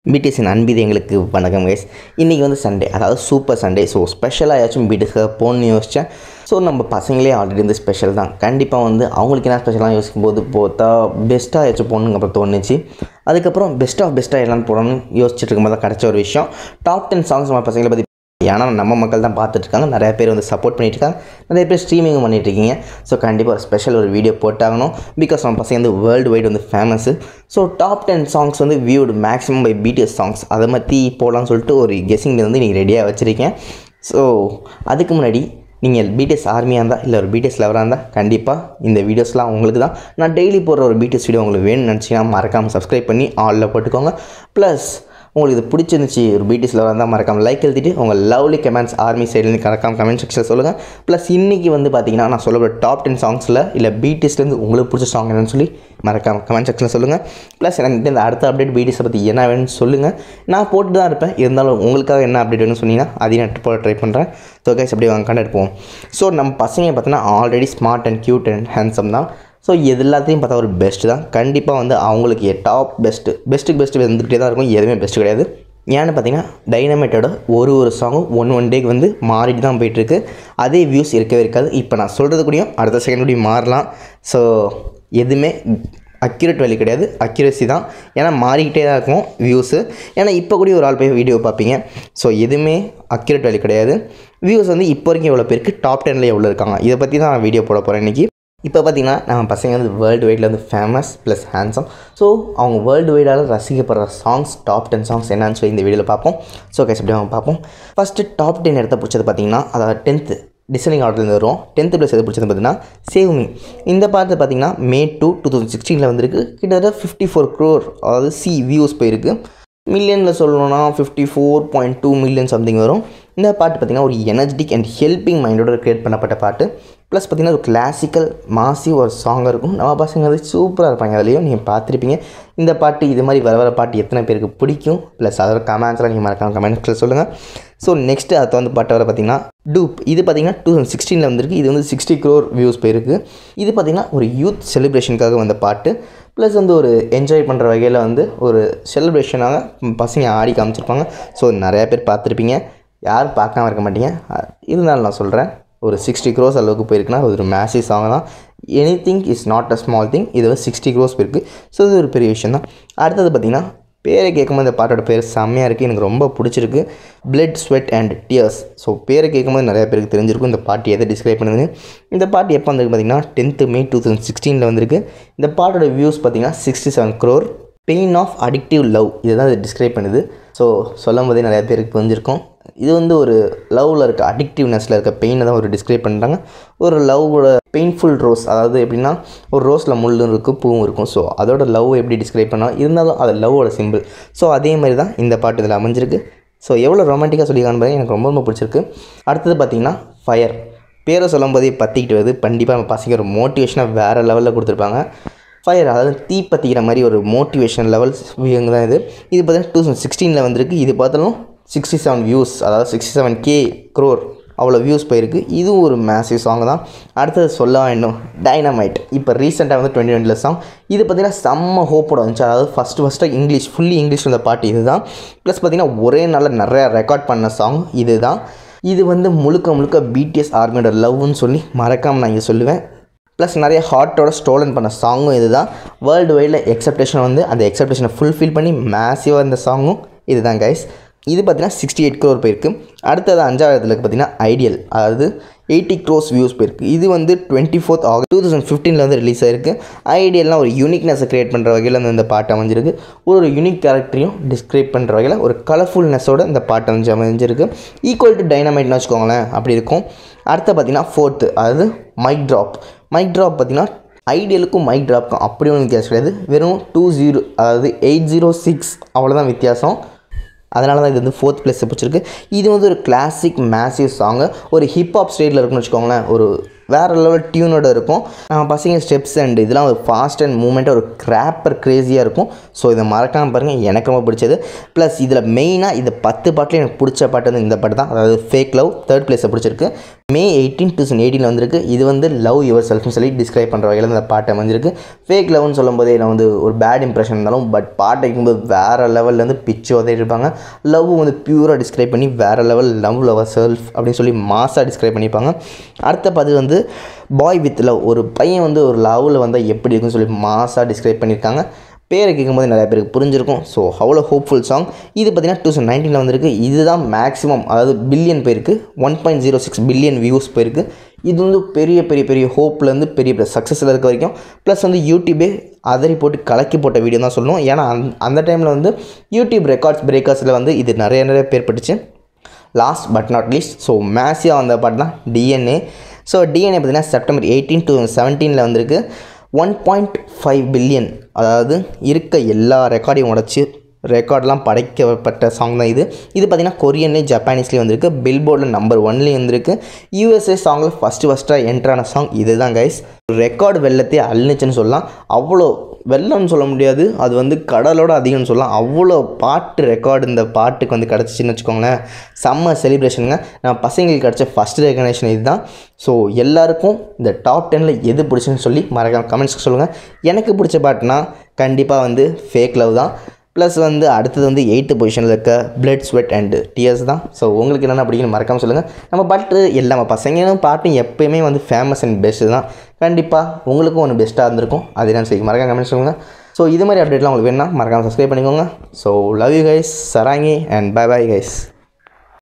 பிடிஎஸின் அன்பிது எங்களுக்கு வணக்கம் கைஸ் இன்றைக்கி வந்து சண்டே அதாவது சூப்பர் சண்டே ஸோ ஸ்பெஷலாக ஏதாச்சும் பிடிஎஸ்க்காக போகணும்னு யோசித்தேன் ஸோ நம்ம பசங்களே ஆல்ரெடி வந்து ஸ்பெஷல் தான் கண்டிப்பாக வந்து அவங்களுக்கு என்ன ஸ்பெஷலாக யோசிக்கும் போது போத்தா பெஸ்ட்டாக ஏதாச்சும் போகணுங்க அப்புறம் தோணுச்சு அதுக்கப்புறம் பெஸ்ட் ஆஃப் பெஸ்ட்டாக எல்லாம் போடணும்னு யோசிச்சுட்டு இருக்கும்போது தான் கிடச்ச ஒரு விஷயம் டாப் டென் சாங்ஸ் நம்ம பசங்களை பற்றி ஏன்னா நம்ம மக்கள் தான் பார்த்துட்டு இருக்காங்க நிறைய பேர் வந்து சப்போர்ட் பண்ணிட்டு இருக்காங்க நிறைய பேர் ஸ்ட்ரீமிங் பண்ணிட்டு இருக்கீங்க ஸோ கண்டிப்பாக ஒரு ஸ்பெஷல் ஒரு வீடியோ போட்டாகணும் பிகாஸ் நம்ம பசங்க வந்து வேர்ல்டு வைடு வந்து famous so top ten songs வந்து viewed maximum by BTS songs அதை பற்றி போடலாம்னு சொல்லிட்டு ஒரு கெஸிங் வந்து நீங்கள் ரெடியாக வச்சுருக்கேன் ஸோ அதுக்கு முன்னாடி நீங்கள் பிடிஎஸ் ஆர்மியாக இருந்தால் இல்லை ஒரு பிடிஎஸ் லவராக இருந்தால் கண்டிப்பாக இந்த வீடியோஸ்லாம் உங்களுக்கு தான் நான் டெய்லி போடுற ஒரு பிடிஎஸ் வீடியோ உங்களுக்கு வேணும்னு நினச்சிங்கன்னா மறக்காமல் சப்ஸ்கிரைப் பண்ணி ஆலில் போட்டுக்கோங்க ப்ளஸ் உங்களுக்கு இது பிடிச்சிருந்துச்சி ஒரு பிடிஎஸ் லவராக இருந்தால் மறக்காமல் லைக் எழுதிட்டு உங்கள் லவ்லி கமெண்ட்ஸ் ஆர்மி சைட்லேருந்து கறக்காம கமெண்ட் செக்ஷனில் சொல்லுங்கள் ப்ளஸ் இன்றைக்கி வந்து பார்த்தீங்கன்னா நான் சொல்ல டாப் டென் சாங்ஸில் இல்லை பிடிஎஸ்லேருந்து உங்களுக்கு பிடிச்ச சாங் என்னன்னு சொல்லி மறக்காம கமெண்ட் செக்ஷனில் சொல்லுங்கள் ப்ளஸ் எனக்கு இந்த அடுத்த அப்டேட் பிடிஎஸை பற்றி என்ன வேணும்னு சொல்லுங்கள் நான் போட்டு தான் இருப்பேன் இருந்தாலும் உங்களுக்காக என்ன அப்டேட் வேணும்னு சொன்னீங்கன்னா அதையும் நான் போட ட்ரை பண்ணுறேன் ஸோ கைஸ் அப்படியே வாங்க கண்டக்ட் போவோம் ஸோ நம்ம பசங்க பார்த்தீங்கன்னா already smart and cute and handsome தான் ஸோ இது எல்லாத்தையும் பார்த்தா ஒரு பெஸ்ட்டு தான் கண்டிப்பாக வந்து அவங்களுக்கு டாப் பெஸ்ட்டு பெஸ்ட்டுக்கு பெஸ்ட்டு வந்துக்கிட்டே தான் இருக்கும் எதுவுமே பெஸ்ட்டு கிடையாது ஏன்னு பார்த்தீங்கன்னா டைனமைட்டோட ஒரு ஒரு சாங்கும் ஒன் ஒன் டேக்கு வந்து மாறிட்டு தான் போயிட்டுருக்கு அதே வியூஸ் இருக்கவே இருக்காது இப்போ நான் சொல்கிறது கூடயும் அடுத்த செகண்ட் கூடயும் மாறலாம் ஸோ எதுவுமே அக்யூரேட் வேல்யூ கிடையாது அக்யூரேசி தான் ஏன்னா மாறிக்கிட்டே தான் இருக்கும் வியூஸு ஏன்னா இப்போ கூட ஒரு ஆள் போய் வீடியோ பார்ப்பீங்க ஸோ எதுவுமே அக்யூரேட் வேல்யூ கிடையாது வியூஸ் வந்து இப்போ வரைக்கும் எவ்வளோ பேருக்கு டாப் டெனில் எவ்வளோ இருக்காங்க இதை பற்றி தான் நான் வீடியோ போட போகிறேன் இன்றைக்கி இப்போ பார்த்தீங்கன்னா நம்ம பசங்க வந்து வேர்ல்டு வைடில் வந்து ஃபேமஸ் ப்ளஸ் ஹேண்ட்ஸம் ஸோ அவங்க வேர்ல்டு வைடால் ரசிக்கப்படுற சாங்ஸ் டாப் டென் சாங்ஸ் என்னன்னு சொல்லி இந்த வீடியோவில் பார்ப்போம் ஸோ கேஸ் எப்படி அவங்க பார்ப்போம் ஃபஸ்ட்டு டாப் டென் இடத்த பிடிச்சது பார்த்தீங்கன்னா அதாவது டென்த்து டிசைனிங் ஆர்டர்லேருந்து வரும் டென்த்து ப்ளஸ் எது பிடிச்சது பார்த்தீங்கன்னா சேவ் மீ இந்த பாட்டு பார்த்தீங்கன்னா மே டூ டூ தௌசண்ட் சிக்ஸ்டீனில் வந்திருக்கு கிட்டத்தட்ட ஃபிஃப்டி ஃபோர் க்ரோர் அதாவது சி வியூஸ் போயிருக்கு மில்லியனில் சொல்லணும்னா fifty four point two million something வரும் இந்த பாட்டு பார்த்திங்கன்னா ஒரு எனர்ஜெட்டிக் அண்ட் ஹெல்பிங் மைண்டோட க்ரியேட் பண்ணப்பட்ட பாட்டு ப்ளஸ் பார்த்திங்கன்னா ஒரு கிளாசிக்கல் மாசி ஒரு சாங்காக இருக்கும் நம்ம பசங்க வந்து சூப்பராக இருப்பாங்க அதுலேயும் நீங்கள் பார்த்துருப்பீங்க இந்த பாட்டு இது மாதிரி வர வர பாட்டு எத்தனை பேருக்கு பிடிக்கும் ப்ளஸ் அதோட கமெண்ட்ஸ்லாம் நீங்கள் மறக்காம கமெண்ட்ஸில் சொல்லுங்கள் ஸோ நெக்ஸ்ட்டு அடுத்து வந்து பாட்டு வர பார்த்திங்கன்னா டூப் இது பார்த்திங்கன்னா டூ தௌசண்ட் சிக்ஸ்டீனில் வந்திருக்கு இது வந்து சிக்ஸ்டி க்ரோர் வியூஸ் போயிருக்கு இது பார்த்திங்கன்னா ஒரு யூத் செலிப்ரேஷனுக்காக வந்த பாட்டு ப்ளஸ் வந்து ஒரு என்ஜாய் பண்ணுற வகையில் வந்து ஒரு செலிப்ரேஷனாக பசங்க ஆடி காமிச்சிருப்பாங்க ஸோ நிறையா பேர் பார்த்துருப்பீங்க யாரும் பார்க்காம இருக்க மாட்டீங்க இருந்தாலும் நான் சொல்கிறேன் ஒரு சிக்ஸ்டி க்ரோஸ் அளவுக்கு போயிருக்குன்னா அது ஒரு மேசிவ் சாங் தான் anything is not a small thing இது வந்து சிக்ஸ்டி க்ரோஸ் போயிருக்கு ஸோ இது ஒரு பெரிய விஷயம் தான் அடுத்தது பார்த்திங்கன்னா பேரை கேட்கும்போது இந்த பாட்டோட பேர் செம்மையாக இருக்குது எனக்கு ரொம்ப பிடிச்சிருக்கு blood sweat and tears so பேரை கேட்கும்போது நிறைய பேருக்கு தெரிஞ்சிருக்கும் இந்த பாட்டு எதை டிஸ்கிரைப் பண்ணுதுன்னு இந்த பாட்டு எப்போ வந்திருக்கு பார்த்திங்கன்னா டென்த்து மே டூ தௌசண்ட் சிக்ஸ்டீனில் வந்திருக்கு இந்த பாட்டோட வியூஸ் பார்த்திங்கன்னா sixty seven crore pain of addictive love இதுதான் இது டிஸ்கிரைப் பண்ணுது ஸோ சொல்லும் போதே நிறைய பேருக்கு புரிஞ்சிருக்கும் இது வந்து ஒரு லவ்வில் இருக்க அடிக்டிவ்னஸில் இருக்க பெயினை தான் ஒரு டிஸ்கிரைப் பண்ணுறாங்க ஒரு லவ்வோட பெயின்ஃபுல் ரோஸ் அதாவது எப்படின்னா ஒரு ரோஸில் முள்ளும் இருக்கும் பூவும் இருக்கும் ஸோ அதோட லவ் எப்படி டிஸ்கிரைப் பண்ணால் இருந்தாலும் அது லவ்வோட சிம்பிள் ஸோ அதே மாதிரி தான் இந்த பாட்டு இதில் அமைஞ்சிருக்கு ஸோ எவ்வளோ ரொமான்டிக்காக சொல்லியிருக்கான்னு பாருங்க எனக்கு ரொம்ப ரொம்ப பிடிச்சிருக்கு அடுத்தது பார்த்திங்கன்னா ஃபயர் பேரை சொல்லும் போதே பற்றிக்கிட்டு வருது கண்டிப்பாக நம்ம பசங்க ஒரு மோட்டிவேஷனாக வேறு லெவலில் கொடுத்துருப்பாங்க ஃபயர் அதாவது தீ பற்றிக்கிற மாதிரி ஒரு மோட்டிவேஷன் லெவல்ஸ் வியூங்க தான் இது இது பார்த்தீங்கன்னா டூ தௌசண்ட் சிக்ஸ்டீனில் வந்திருக்கு இது பார்த்தாலும் சிக்ஸ்டி செவன் வியூஸ் அதாவது சிக்ஸ்டி செவன் கே க்ரோர் அவ்வளோ வியூஸ் போயிருக்கு இதுவும் ஒரு மேசிவ் சாங் தான் அடுத்தது சொல்ல வேண்டும் டைனமைட் இப்போ ரீசெண்டாக வந்து டுவெண்ட்டி டுவெண்ட்டில் சாங் இது பார்த்திங்கன்னா செம்ம ஹோப்போட வந்துச்சு அதாவது first first English fully English வந்த பாட்டு இது தான் ப்ளஸ் பார்த்திங்கன்னா ஒரே நாளில் நிறையா ரெக்கார்ட் பண்ண சாங் இது தான் இது வந்து முழுக்க முழுக்க பிடிஎஸ் ஆர்மியோட லவ்னு சொல்லி மறக்காமல் நான் இங்கே சொல்லுவேன் ப்ளஸ் நிறைய ஹார்ட்டோட ஸ்டோலன் பண்ண சாங்கும் இது தான் வேர்ல்டு வைடில் எக்ஸப்டேஷன் வந்து அந்த எக்ஸப்டேஷனை ஃபுல்ஃபில் பண்ணி மேசிவாக இருந்த சாங்கும் இது தான் கைஸ் இது பார்த்தீங்கன்னா சிக்ஸ்டி எயிட் க்ரோர் போயிருக்கு அடுத்தது அஞ்சாவது பார்த்தீங்கன்னா ஐடியல் அதாவது எயிட்டி க்ரோஸ் வியூஸ் போயிருக்கு இது வந்து twenty fourth August two thousand ஃபிஃப்டீனில் வந்து ரிலீஸ் ஆயிருக்கு ஐடியல்லாம் ஒரு யூனிக்னஸை க்ரியேட் பண்ணுற வகையில் வந்து இந்த பாட்டு அமைஞ்சிருக்கு ஒரு ஒரு யூனிக் கேரக்டரையும் டிஸ்கிரைப் பண்ணுற வகையில் ஒரு கலர்ஃபுல்னஸோட இந்த பாட்டு வந்து அமைஞ்சிருக்கு ஈக்குவல் டு டைனமைட்னு வச்சுக்கோங்களேன் அப்படி இருக்கும் அடுத்து பார்த்தீங்கன்னா ஃபோர்த்து அதாவது மைக் ட்ராப் மைக் ட்ராப் பார்த்தீங்கன்னா ஐடியலுக்கும் மைக் ட்ராப்க்கும் அப்படி ஒன்றும் வித்தியாசம் கிடையாது வெறும் டூ ஜீரோ அதாவது எயிட் ஜீரோ சிக்ஸ் அவ்வளோதான் வித்தியாசம் அதனால தான் இது வந்து ஃபோர்த் பிளேஸை பிடிச்சிருக்கு இது வந்து ஒரு கிளாசிக் மேசிவ் சாங்கு ஒரு ஹிப்ஹாப் ஸ்டைலில் இருக்குன்னு வச்சுக்கோங்களேன் ஒரு வேறு லெவல் டியூனோட இருக்கும் நம்ம பசங்க ஸ்டெப்ஸ் அண்ட் இதெல்லாம் ஒரு ஃபாஸ்ட் அண்ட் மூமெண்ட்டாக ஒரு கிராப்பர் க்ரேஸியாக இருக்கும் ஸோ இதை மறக்காமல் பாருங்கள் எனக்கு ரொம்ப பிடிச்சது ப்ளஸ் இதில் மெயினாக இந்த பத்து பாட்டில் எனக்கு பிடிச்ச பாட்டு வந்து இந்த பாட்டு தான் அதாவது ஃபேக் லவ் தேர்ட் பிளேஸை பிடிச்சிருக்கு மே எயிட்டீன் டூ தௌசண்ட் எயிட்டீனில் வந்திருக்கு இது வந்து லவ் யுவர் செல்ஃப்னு சொல்லி டிஸ்கிரைப் பண்ணுற வகையில் இந்த பாட்டை வந்திருக்கு ஃபேக் லவ்னு சொல்லும்போதே நான் வந்து ஒரு பேட் இம்ப்ரெஷன் இருந்தாலும் பட் பாட்டை கேட்கும்போது வேறு லெவல்லேருந்து பிச்சு உதவி இருப்பாங்க லவ் வந்து பியூராக டிஸ்கிரைப் பண்ணி வேறு லெவல் லவ் லவர் செல்ஃப் அப்படின்னு சொல்லி மாசாக டிஸ்கிரைப் பண்ணியிருப்பாங்க அடுத்த பதிவு வந்து பாய் வித் லவ் ஒரு பையன் வந்து ஒரு லவ்வில் வந்தால் எப்படி இருக்குன்னு சொல்லி மாசாக டிஸ்கிரைப் பண்ணியிருக்காங்க பேரை கேட்கும்போது நிறைய பேருக்கு புரிஞ்சிருக்கும் ஸோ அவ்வளோ ஹோப்ஃபுல் சாங் இது பார்த்தீங்கன்னா டூ தௌசண்ட் நைன்டீனில் வந்திருக்கு இதுதான் மேக்ஸிமம் அதாவது பில்லியன் போயிருக்கு one point zero six billion views போயிருக்கு இது வந்து பெரிய பெரிய பெரிய ஹோப்லேருந்து பெரிய பெரிய சக்ஸஸில் இருக்க வரைக்கும் ப்ளஸ் வந்து யூடியூபே அதறி போட்டு கலக்கி போட்ட வீடியோ தான் சொல்லணும் ஏன்னா அந்த அந்த டைமில் வந்து யூடியூப் ரெக்கார்ட்ஸ் பிரேக்கர்ஸில் வந்து இது நிறைய நிறைய பேர் பட்டுச்சு last but not least so மேசியாக வந்த பாட்டு தான் டிஎன்ஏ ஸோ டிஎன்ஏ பார்த்தீங்கன்னா செப்டம்பர் எயிட்டீன் டூ செவன்டீனில் வந்திருக்கு ஒன் பாயிண்ட் ஃபைவ் பில்லியன் அதாவது இருக்க எல்லா ரெக்கார்டையும் உடச்சி ரெக்கார்ட்லாம் படைக்கப்பட்ட சாங் தான் இது இது பார்த்திங்கன்னா கொரியன்லேயும் ஜப்பானீஸ்லேயும் வந்திருக்கு பில்போர்டில் நம்பர் ஒன்லேயும் வந்திருக்கு யூஎஸ்ஏ சாங்கில் ஃபஸ்ட்டு ஃபஸ்ட்டாக என்ட்ரான சாங் இது தான் கைஸ் ரெக்கார்டு வெள்ளத்தையே அள்ளிச்சுன்னு சொல்லலாம் அவ்வளோ வெள்ளம்னு சொல்ல முடியாது அது வந்து கடலோட அதிகம்னு சொல்லலாம் அவ்வளோ பாட்டு ரெக்கார்டு இந்த பாட்டுக்கு வந்து கிடச்சிச்சின்னு வச்சுக்கோங்களேன் செம்ம செலிப்ரேஷனுங்க நம்ம பசங்களுக்கு கிடச்ச ஃபஸ்ட் ரெகனேஷன் இதுதான் ஸோ எல்லாருக்கும் இந்த டாப் டெனில் எது பிடிச்சுன்னு சொல்லி மறக்காம கமெண்ட்ஸ்க்கு சொல்லுங்கள் எனக்கு பிடிச்ச பாட்டுனா கண்டிப்பாக வந்து ஃபேக் லவ் தான் ப்ளஸ் வந்து அடுத்தது வந்து எயித்து பொசிஷனில் இருக்க பிளட் ஸ்வெட் அண்டு டியர்ஸ் தான் ஸோ உங்களுக்கு என்னென்ன பிடிக்குன்னு மறக்காமல் சொல்லுங்கள் நம்ம பாட்டு எல்லா பசங்களும் பாட்டும் எப்பயுமே வந்து ஃபேமஸ் அண்ட் பெஸ்ட்டு தான் கண்டிப்பாக உங்களுக்கும் ஒன்று பெஸ்ட்டாக இருந்திருக்கும் அது என்னன்னு சொல்லி மறக்காம கமெண்ட் சொல்லுங்கள் ஸோ இது மாதிரி அப்டேட்லாம் உங்களுக்கு வேணும்னா மறக்காமல் சப்ஸ்கிரைப் பண்ணிக்கோங்க ஸோ லவ் யூ கைஸ் சராங்கி அண்ட் பை பை கைஸ்